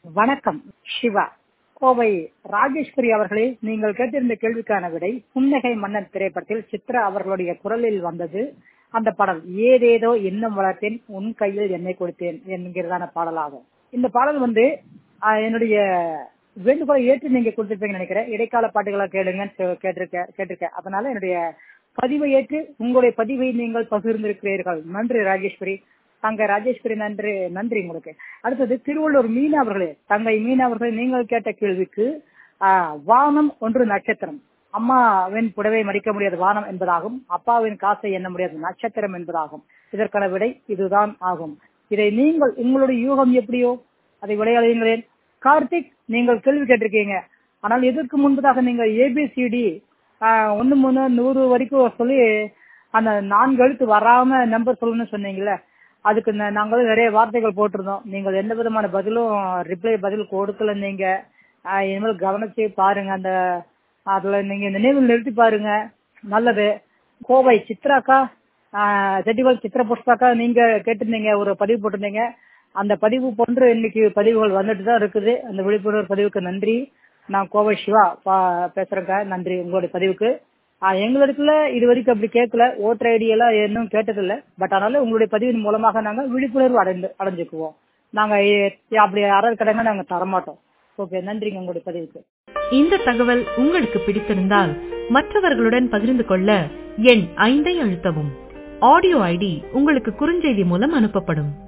வணக்கம் சிவா கோவை ராஜேஸ்வரி அவர்களே நீங்கள் கேட்டிருந்த கேள்விக்கான விடை புன்னகை மன்னன் திரைப்படத்தில் சித்ரா அவர்களுடைய குரலில் வந்தது அந்த பாடல் ஏதேதோ இன்னும் வளர்த்தேன் உன் கையில் என்னை கொடுத்தேன் என்கிறதான பாடலாகும் இந்த பாடல் வந்து ஆஹ், என்னுடைய வேண்டுகோளை ஏற்று நீங்க கொடுத்திருப்பீங்கன்னு நினைக்கிறேன் இடைக்கால பாட்டுகளா கேளுங்கன்னு கேட்டிருக்க கேட்டிருக்கேன் அதனால என்னுடைய பதிவை ஏற்று உங்களுடைய பதிவை நீங்கள் பகிர்ந்திருக்கிறீர்கள் நன்றி ராஜேஸ்வரி தங்க ராஜேஸ்வரி நன்றி நன்றி உங்களுக்கு அடுத்தது திருவள்ளூர் மீனா அவர்களே தங்கை மீனா அவர்களே நீங்கள் கேட்ட கேள்விக்கு ஆஹ், வானம் ஒன்று நட்சத்திரம் அம்மாவின் புடவை மடிக்க முடியாத வானம் என்பதாகும் அப்பாவின் காசை எண்ண முடியாத நட்சத்திரம் என்பதாகும் இதற்கான விடை இதுதான் ஆகும் இதை நீங்கள் உங்களுடைய யூகம் எப்படியோ அதை விளையாடுங்களேன் கார்த்திக் நீங்கள் கேள்வி கேட்டிருக்கீங்க ஆனால் இதற்கு முன்பதாக நீங்கள் ஏபிசிடி ஒன்னு மூணு நூறு வரைக்கும் சொல்லி அந்த நான்கு எழுத்து வராம நம்பர் சொல்லணும்னு சொன்னீங்கல்ல அதுக்கு நா- நாங்களும் நிறைய வார்த்தைகள் போட்டிருந்தோம் நீங்கள் எந்த விதமான பதிலும் ரிப்ளை பதில் கொடுக்கல நீங்க ஆஹ் இனிமேல் கவனிச்சு பாருங்க அந்த அதுல நீங்க நினைவில் நிறுத்தி பாருங்க நல்லது கோவை சித்ராக்கா ஆஹ் செட்டிவால் சித்ரா புஷ்பாக்கா நீங்க கேட்டிருந்தீங்க ஒரு பதிவு போட்டிருந்தீங்க அந்த பதிவு போன்று இன்னைக்கு பதிவுகள் வந்துட்டு தான் இருக்குது அந்த விழிப்புணர்வு பதிவுக்கு நன்றி நான் கோவை சிவா பா- பேசுறேங்க நன்றி உங்களுடைய பதிவுக்கு ஆஹ் எங்களுக்குள்ள இது வரைக்கும் அப்படி கேட்கல ஓட்டர் ஐடி எல்லாம் இன்னும் கேட்டதில்ல பட் ஆனாலும் உங்களுடைய பதிவின் மூலமாக நாங்க விழிப்புணர்வு அடைந்து அடைஞ்சுக்குவோம் நாங்க எ- அப்படி அறல் கடங்க நாங்க தரமாட்டோம் ஓகே நன்றிங்க உங்களுடைய பதிவுக்கு இந்த தகவல் உங்களுக்கு பிடித்திருந்தால் மற்றவர்களுடன் பகிர்ந்து கொள்ள எண் ஐந்தை அழுத்தவும் ஆடியோ ஐடி உங்களுக்கு குறுஞ்செய்தி மூலம் அனுப்பப்படும்